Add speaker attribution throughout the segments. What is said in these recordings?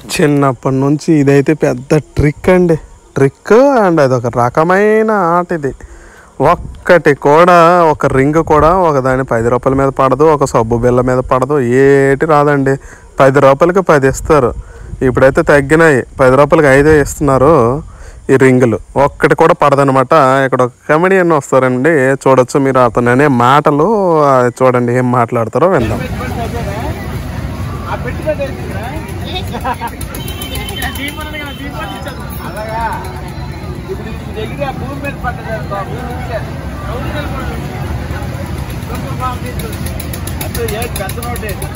Speaker 1: చిన్నప్పటి నుంచి ఇదైతే పెద్ద ట్రిక్ అండి ట్రిక్ అండ్ అది ఒక రకమైన ఆట ఇది ఒక్కటి కూడా ఒక రింగ్ కూడా ఒక దాని పది రూపాయల మీద పడదు ఒక సబ్బు బిళ్ళ మీద పడదు ఏటి రాదండి పది రూపాయలకి పది ఇస్తారు ఇప్పుడైతే తగ్గినాయి పది రూపాయలకి ఐదే ఇస్తున్నారు ఈ రింగులు ఒక్కటి కూడా పడదనమాట ఇక్కడ ఒక కమెడియన్ వస్తారండి చూడొచ్చు మీరు అతను అనే మాటలు ఆ, చూడండి ఏం మాట్లాడతారో విందాం
Speaker 2: అలాగా ఇప్పుడు ఇది దగ్గర భూమి మీద పడ్డది అనుకో భూమి మీదే. అసలు ఏ పెద్ద నోటే ఇది.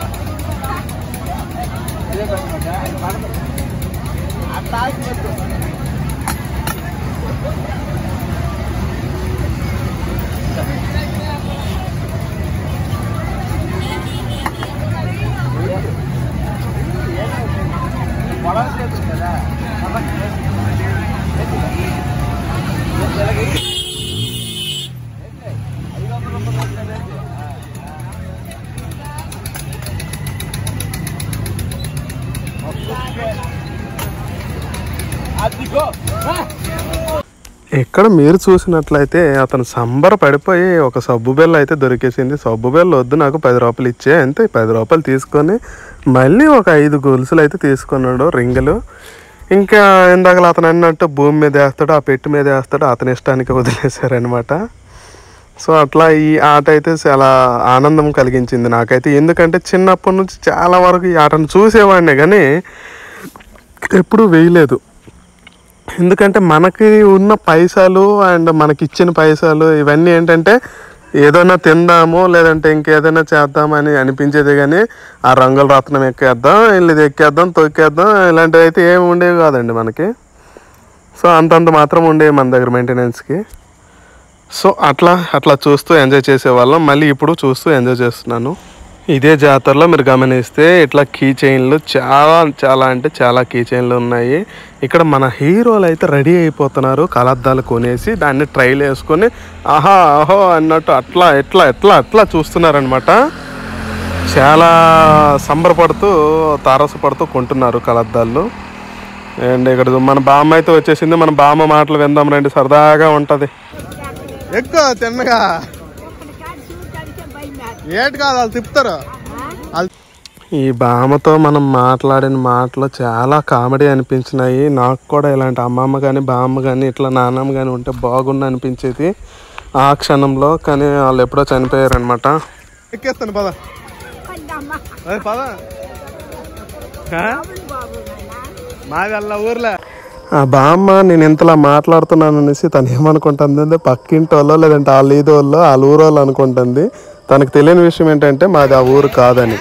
Speaker 2: ఇదే పెద్ద నోటా? అది పడదు. అట్లా ఆగిపోద్దు. పొలం చేస్తుంది కదా పొలం చేస్తుంది. ఇలాగే. ఐదు వందల రూపాయలు వస్తుందండి. ఒక్కొక్క అదిగో ఆ!
Speaker 1: ఇక్కడ మీరు చూసినట్లయితే అతను సంబర పడిపోయి ఒక సబ్బు బిల్ల అయితే దొరికేసింది సబ్బు బిల్ల వద్దు నాకు పది రూపాయలు ఇచ్చే అంతే పది రూపాయలు తీసుకొని మళ్ళీ ఒక ఐదు గొలుసులు అయితే తీసుకున్నాడు రింగులు ఇంకా ఇందాక అతను అన్నట్టు భూమి మీద వేస్తాడు ఆ పెట్టి మీద వేస్తాడు అతని ఇష్టానికి వదిలేశారనమాట సో అట్లా ఈ ఆట అయితే చాలా ఆనందం కలిగించింది నాకైతే ఎందుకంటే చిన్నప్పటి నుంచి చాలా వరకు ఈ ఆటను చూసేవాడినే కానీ ఎప్పుడూ వేయలేదు ఎందుకంటే మనకి ఉన్న పైసలు అండ్ మనకి ఇచ్చిన పైసలు ఇవన్నీ ఏంటంటే ఏదైనా తిందాము లేదంటే ఇంకేదైనా చేద్దామని అనిపించేది కానీ ఆ రంగుల రత్నం ఎక్కేద్దాం ఇది ఎక్కేద్దాం తొక్కేద్దాం ఇలాంటివి అయితే ఏమి ఉండేవి కాదండి మనకి సో అంతంత మాత్రం ఉండేవి మన దగ్గర మెయింటెనెన్స్కి సో అట్లా అట్లా చూస్తూ ఎంజాయ్ చేసేవాళ్ళం మళ్ళీ ఇప్పుడు చూస్తూ ఎంజాయ్ చేస్తున్నాను ఇదే జాతరలో మీరు గమనిస్తే ఇట్లా కీ చైన్లు చాలా చాలా అంటే చాలా కీ చైన్లు ఉన్నాయి ఇక్కడ మన హీరోలు అయితే రెడీ అయిపోతున్నారు కలద్దాలు కొనేసి దాన్ని ట్రైల్ వేసుకొని ఆహా ఆహో అన్నట్టు అట్లా ఎట్లా ఎట్లా అట్లా చూస్తున్నారనమాట చాలా సంబరపడుతూ తారసపడుతూ కొంటున్నారు కలద్దాలు అండ్ ఇక్కడ మన బామ్మ అయితే వచ్చేసింది మన బామ్మ మాటలు విందాం రండి సరదాగా ఉంటది ఎక్కువ తిన్నగా ఏటి కాదు వాళ్ళు తిప్పుతారు ఈ బామ్మతో మనం మాట్లాడిన మాటలు చాలా కామెడీ అనిపించినాయి నాకు కూడా ఇలాంటి అమ్మమ్మ కానీ బామ్మ కానీ ఇట్లా నాన్నమ్మ కానీ ఉంటే బాగుండు అనిపించేది ఆ క్షణంలో కానీ వాళ్ళు ఎప్పుడో చనిపోయారనమాట ఎక్కేస్తాను పద పద మాది అలా ఊర్లే ఆ బామ్మ నేను ఇంతలా మాట్లాడుతున్నాను అనేసి తను ఏమనుకుంటుంది పక్కింటి వాళ్ళు లేదంటే వాళ్ళ ఈదో వాళ్ళు వాళ్ళ ఊరు వాళ్ళు అనుకుంటుంది తనకు తెలియని విషయం ఏంటంటే మాది ఆ ఊరు కాదని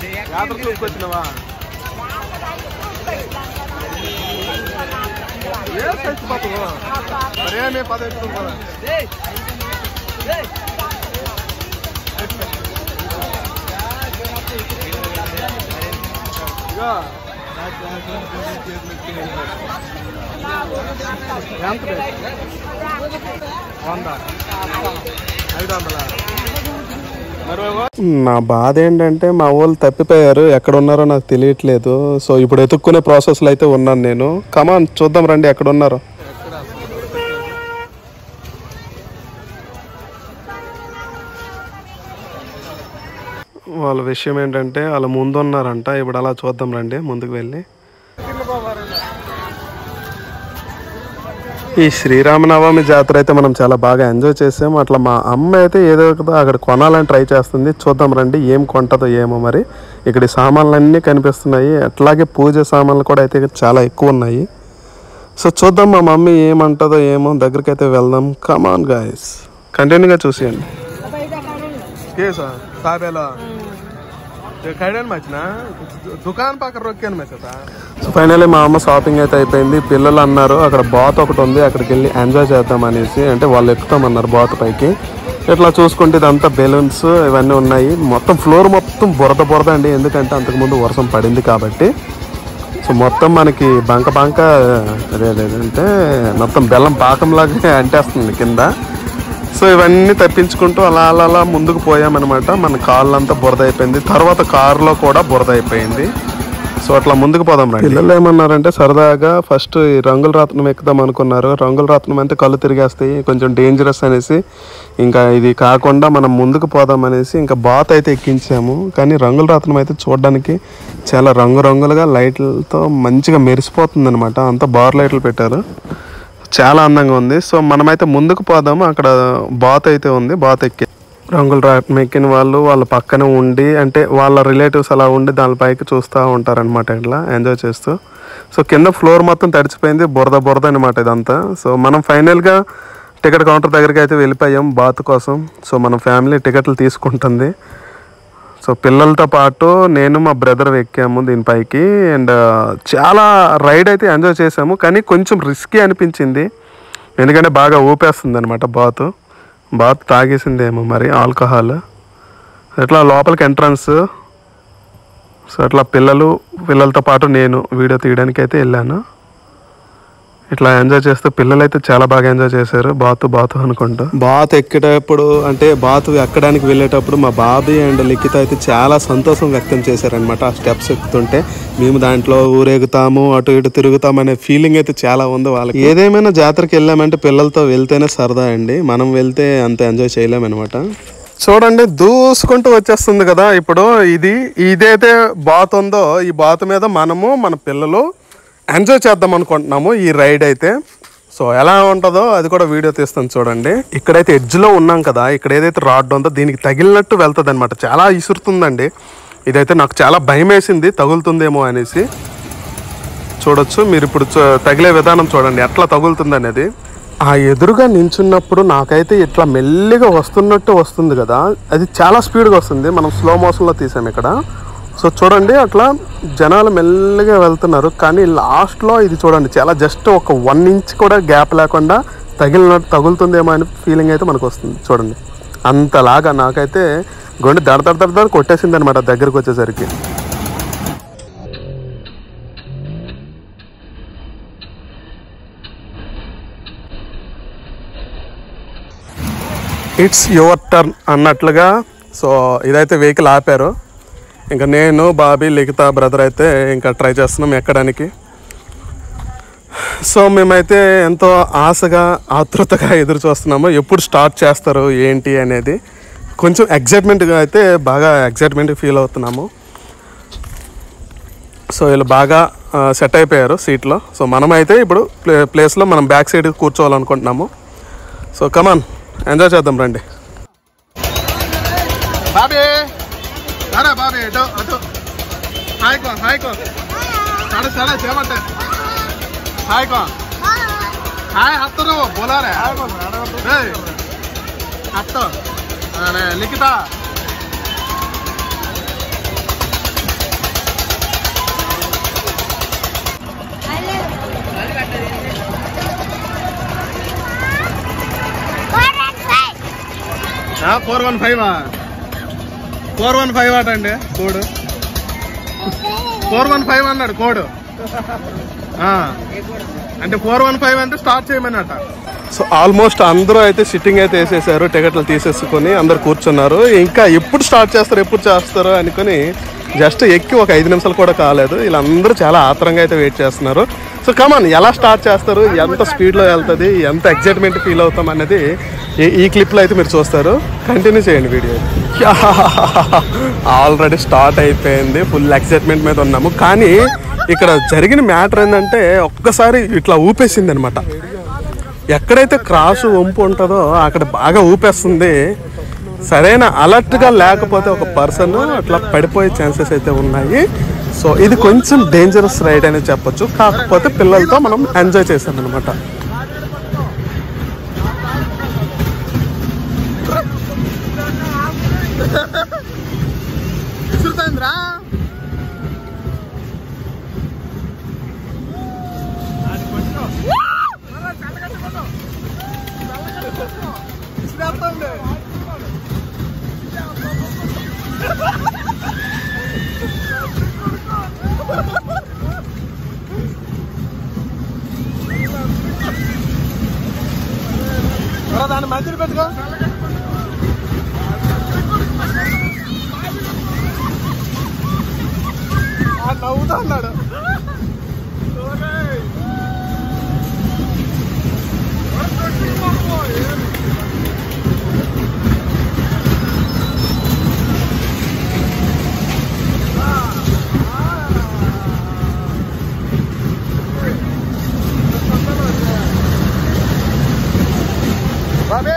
Speaker 1: నా బాధ ఏంటంటే మా వాళ్ళు తప్పిపోయారు ఎక్కడ ఉన్నారో నాకు తెలియట్లేదు సో ఇప్పుడు ఎత్తుక్కునే ప్రాసెస్లో అయితే ఉన్నాను నేను కమాన్ చూద్దాం రండి ఎక్కడ ఉన్నారో వాళ్ళ విషయం ఏంటంటే వాళ్ళు ముందు ఉన్నారంట ఇప్పుడు అలా చూద్దాం రండి ముందుకు వెళ్ళి ఈ శ్రీరామనవమి జాతర అయితే మనం చాలా బాగా ఎంజాయ్ చేసాం అట్లా మా అమ్మ అయితే ఏదో ఒకటి అక్కడ కొనాలని ట్రై చేస్తుంది చూద్దాం రండి ఏం కొంటదో ఏమో మరి ఇక్కడ ఈ సామాన్లు అన్నీ కనిపిస్తున్నాయి అట్లాగే పూజ సామాన్లు కూడా అయితే చాలా ఎక్కువ ఉన్నాయి సో చూద్దాం మా మమ్మీ ఏమంటుందో ఏమో దగ్గరికి అయితే వెళ్దాం కమాన్ గాయస్ కంటిన్యూగా చూసేయండి దుకాణం పక్కన రొక్కాను మెచ్చా సో ఫైనల్లీ మా అమ్మ షాపింగ్ అయితే అయిపోయింది పిల్లలు అన్నారు అక్కడ బాత్ ఒకటి ఉంది అక్కడికి వెళ్ళి ఎంజాయ్ చేద్దాం అనేసి అంటే వాళ్ళు ఎక్కుతామన్నారు బాత్ పైకి ఇట్లా చూసుకుంటే ఇదంతా బెలూన్స్ ఇవన్నీ ఉన్నాయి మొత్తం ఫ్లోర్ మొత్తం బురద బురద అండి ఎందుకంటే అంతకుముందు వర్షం పడింది కాబట్టి సో మొత్తం మనకి బంక బంక అదే అంటే మొత్తం బెల్లం పాకంలాగా అంటేస్తుంది కింద సో ఇవన్నీ తప్పించుకుంటూ అలా అలా అలా ముందుకు పోయామన్నమాట మన కాళ్ళంతా బురద అయిపోయింది తర్వాత కారులో కూడా బురద అయిపోయింది సో అట్లా ముందుకు పోదాం రండి పిల్లలు ఏమన్నారంటే సరదాగా ఫస్ట్ ఈ రంగుల రత్నం ఎక్కుదాం అనుకున్నారు రంగుల రత్నం అంటే కళ్ళు తిరిగేస్తాయి కొంచెం డేంజరస్ అనేసి ఇంకా ఇది కాకుండా మనం ముందుకు పోదాం అనేసి ఇంకా బాత్ అయితే ఎక్కించాము కానీ రంగుల రత్నం అయితే చూడడానికి చాలా రంగురంగులుగా లైట్లతో మంచిగా మెరిసిపోతుంది అనమాట అంతా బార్ లైట్లు పెట్టారు చాలా అందంగా ఉంది సో మనమైతే ముందుకు పోదాము అక్కడ బాత్ అయితే ఉంది బాత్ ఎక్కి రంగుల రాట్నం ఎక్కిన వాళ్ళు వాళ్ళ పక్కన ఉండి అంటే వాళ్ళ రిలేటివ్స్ అలా ఉండి దానిపైకి చూస్తూ ఉంటారనమాట ఇట్లా ఎంజాయ్ చేస్తూ సో కింద ఫ్లోర్ మొత్తం తడిచిపోయింది బురద బురద అనమాట ఇదంతా సో మనం ఫైనల్గా టికెట్ కౌంటర్ దగ్గరికి అయితే వెళ్ళిపోయాం బాత్ కోసం సో మన ఫ్యామిలీ టికెట్లు తీసుకుంటుంది సో పిల్లలతో పాటు నేను మా బ్రదర్ ఎక్కాము దీనిపైకి అండ్ చాలా రైడ్ అయితే ఎంజాయ్ చేసాము కానీ కొంచెం రిస్కీ అనిపించింది ఎందుకంటే బాగా ఊపేస్తుంది అనమాట బాత్ బాత్ తాగేసిందేమో మరి ఆల్కహాల్ ఎట్లా లోపలికి ఎంట్రన్స్ సో అట్లా పిల్లలు పిల్లలతో పాటు నేను వీడియో తీయడానికి అయితే వెళ్ళాను ఇట్లా ఎంజాయ్ చేస్తూ పిల్లలు అయితే చాలా బాగా ఎంజాయ్ చేశారు బాతు బాతు అనుకుంటూ బాత్ ఎక్కేటప్పుడు అంటే బాతు ఎక్కడానికి వెళ్ళేటప్పుడు మా బాబీ అండ్ లిఖిత అయితే చాలా సంతోషం వ్యక్తం చేశారనమాట ఆ స్టెప్స్ ఎక్కుతుంటే మేము దాంట్లో ఊరేగుతాము అటు ఇటు తిరుగుతాం అనే ఫీలింగ్ అయితే చాలా ఉంది వాళ్ళకి ఏదేమైనా జాతరకి వెళ్ళామంటే పిల్లలతో వెళ్తేనే సరదా అండి మనం వెళ్తే అంత ఎంజాయ్ చేయలేమన్నమాట చూడండి దూసుకుంటూ వచ్చేస్తుంది కదా ఇప్పుడు ఇది ఇదైతే బాత్ ఉందో ఈ బాత్ మీద మనము మన పిల్లలు ఎంజాయ్ చేద్దాం అనుకుంటున్నాము ఈ రైడ్ అయితే సో ఎలా ఉంటుందో అది కూడా వీడియో తీస్తాను చూడండి ఇక్కడైతే ఎడ్జ్లో ఉన్నాం కదా ఇక్కడ ఏదైతే రాడ్ ఉందో దీనికి తగిలినట్టు వెళ్తుంది అనమాట చాలా ఇసురుతుందండి ఇదైతే నాకు చాలా భయం వేసింది తగులుతుందేమో అనేసి చూడొచ్చు మీరు ఇప్పుడు చూ- తగిలే విధానం చూడండి ఎట్లా తగులుతుంది అనేది ఆ ఎదురుగా నించున్నప్పుడు నాకైతే ఇట్లా మెల్లిగా వస్తున్నట్టు వస్తుంది కదా అది చాలా స్పీడ్గా వస్తుంది మనం స్లో మోషన్లో తీసాం ఇక్కడ సో చూడండి అట్లా జనాలు మెల్లిగా వెళ్తున్నారు కానీ లాస్ట్లో ఇది చూడండి చాలా జస్ట్ ఒక వన్ ఇంచ్ కూడా గ్యాప్ లేకుండా తగిలినట్టు తగులుతుందేమో అనే ఫీలింగ్ అయితే మనకు వస్తుంది చూడండి అంతలాగా నాకైతే గుండె దడ దడ దడ దడ కొట్టేసింది అనమాట దగ్గరకు వచ్చేసరికి ఇట్స్ యువర్ టర్న్ అన్నట్లుగా సో ఇదైతే వెహికల్ ఆపారు ఇంకా నేను బాబీ లిఖిత బ్రదర్ అయితే ఇంకా ట్రై చేస్తున్నాం ఎక్కడానికి సో మేమైతే ఎంతో ఆశగా ఆతృతగా ఎదురు చూస్తున్నాము ఎప్పుడు స్టార్ట్ చేస్తారు ఏంటి అనేది కొంచెం ఎగ్జైట్మెంట్గా అయితే బాగా ఎగ్జైట్మెంట్ ఫీల్ అవుతున్నాము సో వీళ్ళు బాగా సెట్ అయిపోయారు సీట్లో సో మనమైతే ఇప్పుడు ప్లే ప్లేస్లో మనం బ్యాక్ సైడ్ కూర్చోవాలనుకుంటున్నాము సో కమాన్ ఎంజాయ్ చేద్దాం రండి బాబీ అరే బాబీ ఇటు అటు హాయ్ కో హాయ్ కో సడే సడే చేయమంటే హాయ్ కో హాయ్ హత్తరు బోలారే ఏయ్, హత్తు అరే Likhita four one five four one five అట అండి కోడ్ ఫోర్ వన్ ఫైవ్ అన్నాడు కోడ్ అంటే ఫోర్ వన్ ఫైవ్ అంటే స్టార్ట్ చేయమన్నట సో ఆల్మోస్ట్ అందరూ అయితే సిట్టింగ్ అయితే వేసేసారు టికెట్లు తీసేసుకొని అందరు కూర్చున్నారు ఇంకా ఎప్పుడు స్టార్ట్ చేస్తారు ఎప్పుడు చేస్తారు అనుకొని జస్ట్ ఎక్కి ఒక ఐదు నిమిషాలు కూడా కాలేదు వీళ్ళందరూ చాలా ఆత్రంగా అయితే వెయిట్ చేస్తున్నారు సో కమాన్ ఎలా స్టార్ట్ చేస్తారు ఎంత స్పీడ్లో వెళ్తుంది ఎంత ఎగ్జైట్మెంట్ ఫీల్ అవుతాం అనేది ఈ- ఈ క్లిప్లో అయితే మీరు చూస్తారు కంటిన్యూ చేయండి వీడియో ఆల్రెడీ స్టార్ట్ అయిపోయింది ఫుల్ ఎక్సైట్మెంట్ మీద ఉన్నాము కానీ ఇక్కడ జరిగిన మ్యాటర్ ఏంటంటే ఒక్కసారి ఇట్లా ఊపేసింది అనమాట ఎక్కడైతే క్రాసు వంపు ఉంటుందో అక్కడ బాగా ఊపేస్తుంది సరైన అలర్ట్గా లేకపోతే ఒక పర్సన్ అట్లా పడిపోయే ఛాన్సెస్ అయితే ఉన్నాయి సో ఇది కొంచెం డేంజరస్ రైడ్ అని చెప్పొచ్చు కాకపోతే పిల్లలతో మనం ఎంజాయ్ చేసాం అనమాట దాన్ని మధ్యలో పెట్టుకో నవ్వుతా అన్నాడు బాబే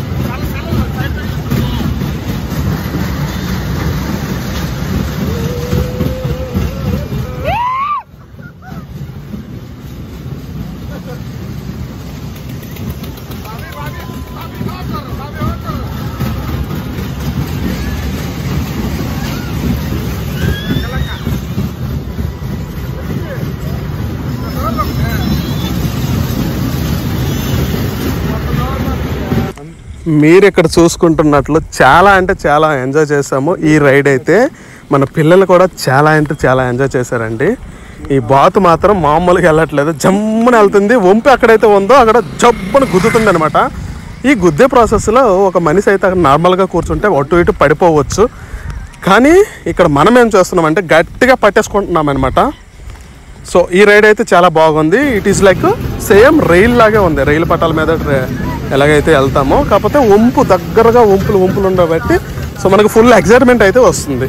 Speaker 1: మీరు ఇక్కడ చూసుకుంటున్నట్లు చాలా అంటే చాలా ఎంజాయ్ చేసాము ఈ రైడ్ అయితే మన పిల్లలు కూడా చాలా అంటే చాలా ఎంజాయ్ చేశారండి ఈ బాతు మాత్రం మామూలుగా వెళ్ళట్లేదు జమ్మున వెళ్తుంది వంపి ఎక్కడైతే ఉందో అక్కడ జబ్బున గుద్దుతుంది అనమాట ఈ గుద్దే ప్రాసెస్లో ఒక మనిషి అయితే అక్కడ నార్మల్గా కూర్చుంటే అటు ఇటు పడిపోవచ్చు కానీ ఇక్కడ మనం ఏం చేస్తున్నామంటే గట్టిగా పట్టేసుకుంటున్నాం అనమాట సో ఈ రైడ్ అయితే చాలా బాగుంది it is like same rail లాగే ఉంది రైలు పట్టాల మీద ట్రే- ఎలాగైతే వెళ్తామో కాకపోతే వంపు దగ్గరగా వంపులు వంపులు ఉండబట్టి సో మనకు ఫుల్ ఎక్సైట్మెంట్ అయితే వస్తుంది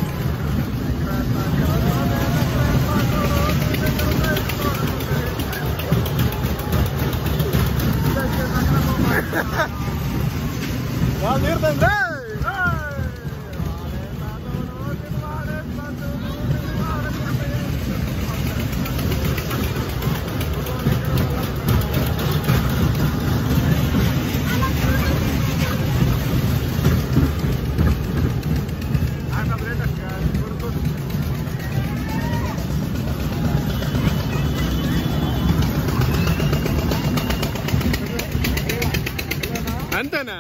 Speaker 1: అంతేనా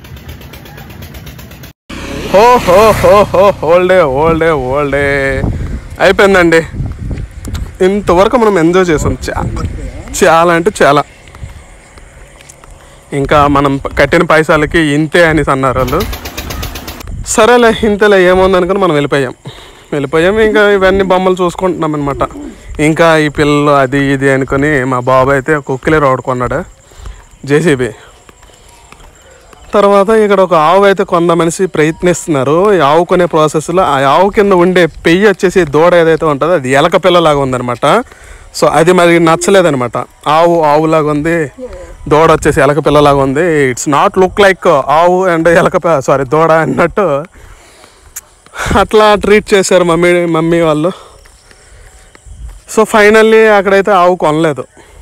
Speaker 1: హో హో హో హో హోల్డే హోల్డే హోల్డే అయిపోయిందండి ఇంతవరకు మనం ఎంజాయ్ చేసాం చాలా చాలా అంటే చాలా ఇంకా మనం కట్టిన పైసలకి ఇంతే అని అన్నారు వాళ్ళు సరేలే ఇంతలే ఏముంది అనుకుని మనం వెళ్ళిపోయాం వెళ్ళిపోయాం ఇంకా ఇవన్నీ బొమ్మలు చూసుకుంటున్నాం అనమాట ఇంకా ఈ పిల్లలు అది ఇది అనుకుని మా బాబాయ్ అయితే కుక్కిలే రోడ్ కొన్నాడు జేసీబీ తర్వాత ఇక్కడ ఒక ఆవు అయితే కొంత మనిషి ప్రయత్నిస్తున్నారు ఈ ఆవు కొనే ప్రాసెస్లో ఆ ఆవు కింద ఉండే పెయ్యి వచ్చేసి దూడ ఏదైతే ఉంటుందో అది ఎలక పిల్లలాగా ఉందన్నమాట సో అది మరి నచ్చలేదనమాట ఆవు ఆవులాగా ఉంది దూడ వచ్చేసి ఎలక పిల్లలాగా ఉంది ఇట్స్ నాట్ లుక్ లైక్ ఆవు అండ్ ఎలక సారీ దూడ అన్నట్టు అట్లా ట్రీట్ చేశారు మమ్మీ మమ్మీ వాళ్ళు సో ఫైనల్లీ అక్కడైతే ఆవు కొనలేదు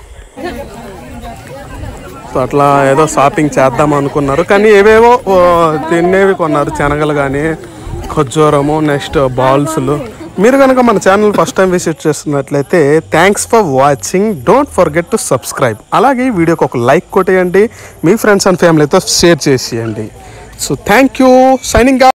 Speaker 1: సో అట్లా ఏదో షాపింగ్ చేద్దాం అనుకున్నారు కానీ ఏవేవో ఓ, తినేవి కొన్నారు శనగలు కానీ ఖర్జూరము నెక్స్ట్ బాల్స్లు మీరు కనుక మన ఛానల్ ఫస్ట్ టైం విజిట్ చేస్తున్నట్లయితే thanks for watching don't forget to subscribe అలాగే ఈ వీడియోకి ఒక లైక్ కొట్టేయండి మీ ఫ్రెండ్స్ అండ్ ఫ్యామిలీతో షేర్ చేసేయండి సో థ్యాంక్ యూ సైనింగ్